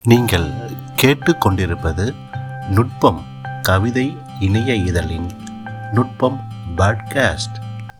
நீங்கள் கேட்டுக்கொண்டிருப்பது நுட்பம் கவிதை இணைய இதழின் நுட்பம் பாட்காஸ்ட்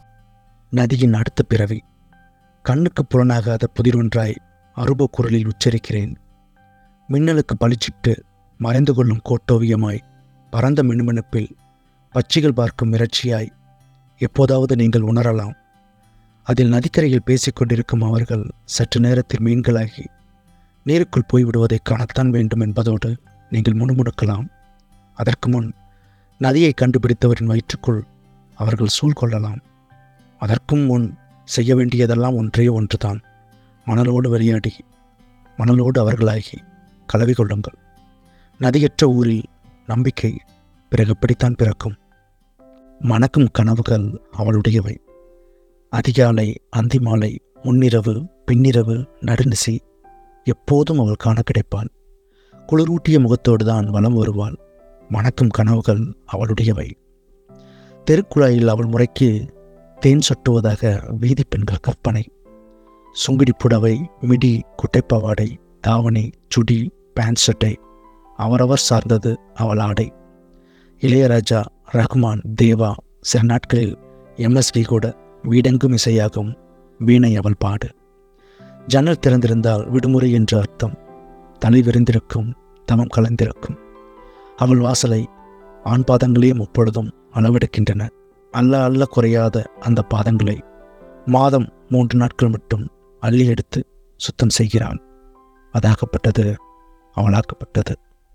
நதியின் அடுத்த பிறவி கண்ணுக்கு புலனாகாத புதிரொன்றாய் அருப குரலில் உச்சரிக்கிறேன் மின்னலுக்கு பளிச்சிட்டு மறைந்து கொள்ளும் கோட்டோவியமாய் பரந்த மினுமினுப்பில் பட்சிகள் பார்க்கும் மிரட்சியாய் எப்போதாவது நீங்கள் உணரலாம் அதில் நதிக்கரையில் பேசிக்கொண்டிருக்கும் அவர்கள் சற்று நேரத்தில் மீன்களாகி நீருக்குள் போய்விடுவதை காணத்தான் வேண்டும் என்பதோடு நீங்கள் முணுமுணுக்கலாம் அதற்கு முன் நதியை கண்டுபிடித்தவரின் வயிற்றுக்குள் அவர்கள் சூழ் கொள்ளலாம் அதற்கும் முன் செய்ய வேண்டியதெல்லாம் ஒன்றே ஒன்றுதான் மணலோடு விளையாடி மணலோடு அவர்களாகி கலவி கொள்ளுங்கள் நதியற்ற ஊரில் நம்பிக்கை பிறகு எப்படித்தான் பிறக்கும் மணக்கும் கனவுகள் அவளுடையவை அதிகாலை அந்தி மாலை முன்னிரவு பின்னிரவு நடுநிசி எப்போதும் அவள் காண கிடைப்பாள் குளிரூட்டிய முகத்தோடு தான் வலம் வருவாள் மணக்கும் கனவுகள் அவளுடையவை தெருக்குழாயில் அவள் முறைக்கு தேன் சொட்டுவதாக வீதி பெண்கள் கற்பனை சுங்கிடி புடவை மிடி குட்டைப்பாவாடை தாவணி சுடி பேண்ட் சட்டை அவரவர் சார்ந்தது அவள் ஆடை இளையராஜா ரஹ்மான் தேவா சில நாட்களில் எம்எஸ்வி கூட வீடெங்கும் இசையாகும் வீணை அவள் பாடு ஜன்னல் திறந்திருந்தால் விடுமுறை என்று அர்த்தம் தலை விரிந்திருக்கும் தமம் கலந்திருக்கும் அவள் வாசலை ஆண் பாதங்களே முப்பொழுதும் அளவெடுக்கின்றன அல்ல அல்ல குறையாத அந்த பாதங்களை மாதம் மூன்று நாட்கள் மட்டும் அள்ளி எடுத்து சுத்தம் செய்கிறான் அதாகப்பட்டது அவளாக்கப்பட்டது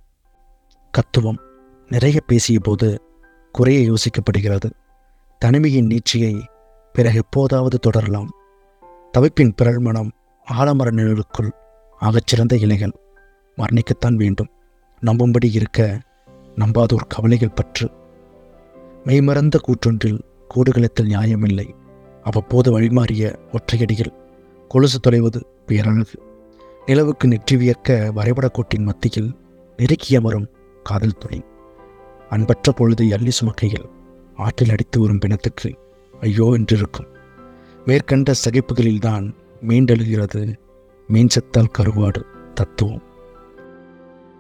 கத்துவம் நிறைய பேசிய போது குறைய யோசிக்கப்படுகிறது தனிமையின் நீட்சியை பிறகு எப்போதாவது தொடரலாம் தவிப்பின் பிறல் மனம் ஆலமர நிழலுக்குள் ஆகச்சிறந்த இலைகள் மரணிக்கத்தான் வேண்டும் நம்பும்படி இருக்க நம்பாதோர் கவலைகள் பற்று மெய்மறந்த கூற்றொன்றில் கூடுகளத்தில் நியாயமில்லை அவ்வப்போது வழிமாறிய ஒற்றையடியில் கொலுசு தொலைவது பேரழகு நிலவுக்கு நெற்றி வியர்க்க வரைபடக்கோட்டின் மத்தியில் நெருக்கிய மரும் காதல் துணை அன்பற்ற பொழுது அள்ளி சுமக்கையில் ஆற்றில் அடித்து வரும் பிணத்துக்கு ஐயோ என்றிருக்கும் மேற்கண்ட சகிப்புகளில்தான் மீண்டெழுகிறது மீன் செத்தால் கருவாடு தத்துவம்